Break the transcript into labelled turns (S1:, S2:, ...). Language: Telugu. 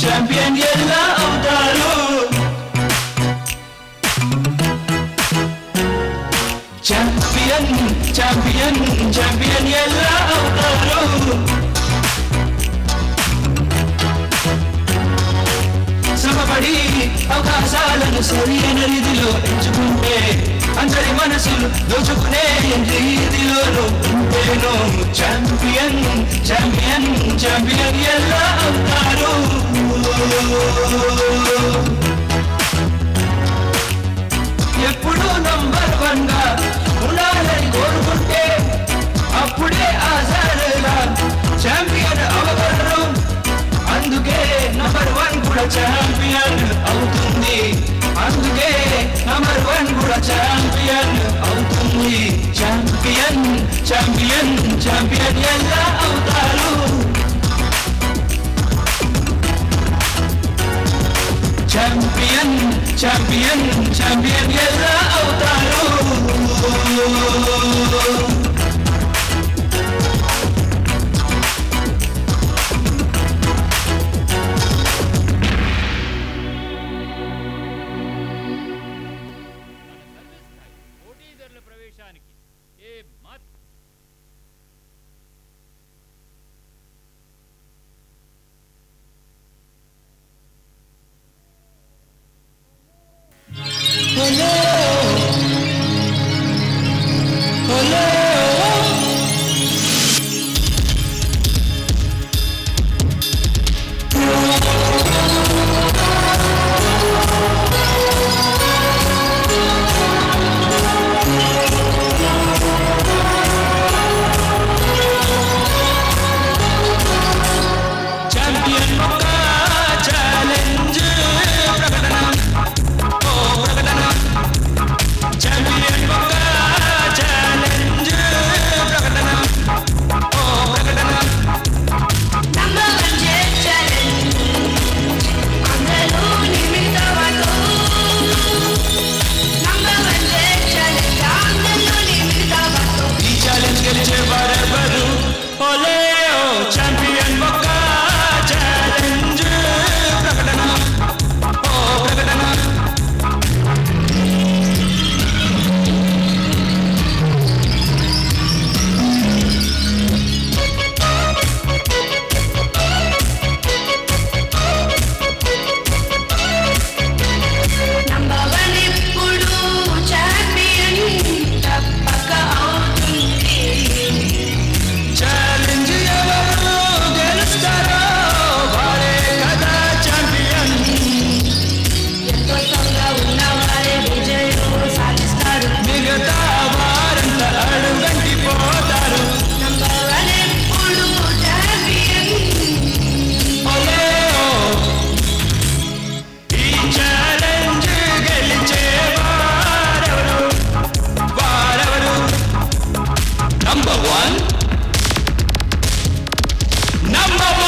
S1: ఛాంపియన్ ఎలా అవుతారు ఛాంపియన్ ఛాంపియన్ ఛాంపియన్ ఎలా అవుతారు శ్రమపడి అవకాశాలను సరైన రీతిలో ఎంచుకుంటే అందరి మనసులు దోచుకునే రీతిలోనూ ఉంటేను ఛాంపియన్ ఛాంపియన్ ఛాంపియన్ ఎలా అవుతారు ఎప్పుడు నంబర్ వన్ గా ఉండాలని కోరుకుంటే అప్పుడే ఆజారుగా ఛాంపియన్ అవగలరు అందుకే నంబర్ వన్ కూడా ఛాంపియన్ అవుతుంది అందుకే నంబర్ వన్ కూడా ఛాంపియన్ అవుతుంది ఛాంపియన్ ఛాంపియన్ ఛాంపియన్ ఎలా అవుతారు ఛాంపియన్ ఛాంపియన్ ఛాంపియన్ ఎలా అవుతారు
S2: పోటీదారుల ప్రవేశానికి ఏ మాత్
S1: ఛాంపియన్ ఒక ఛాలెంజ్ ప్రకటన ఓ ప్రకటన ఛాంపియన్ ఒక ఛాలెంజ్ ప్రకటన ఓ ప్రకటన
S3: Number one challenge. అందరూ నిమిత్తమను. Number one challenge. అందరూ నిమిత్తమను.
S1: ఈ ఛాలెంజ్ గెలిచే వారెవరు ఓలే ఓ ఛాంపియన్ ఒక ఛాలెంజ్ ప్రకటన ఓ ప్రకటన
S3: Number one ఇప్పుడు champion తప్పక అవుతుంది.
S1: ఛాలెంజ్ ఎవరు గెలుస్తారో వారే కదా ఛాంపియన్
S3: ఎంతో తొందరగా ఉన్నవారే విజయం సాధిస్తారు.
S1: మిగతా వారంతా అడుగంటి పోతారు
S3: Number one ఇప్పుడు champion
S1: ఓలే ఓ. ఈ ఛాలెంజ్ గెలిచే వారెవరు వారెవరు నంబర్ వన్ నంబర్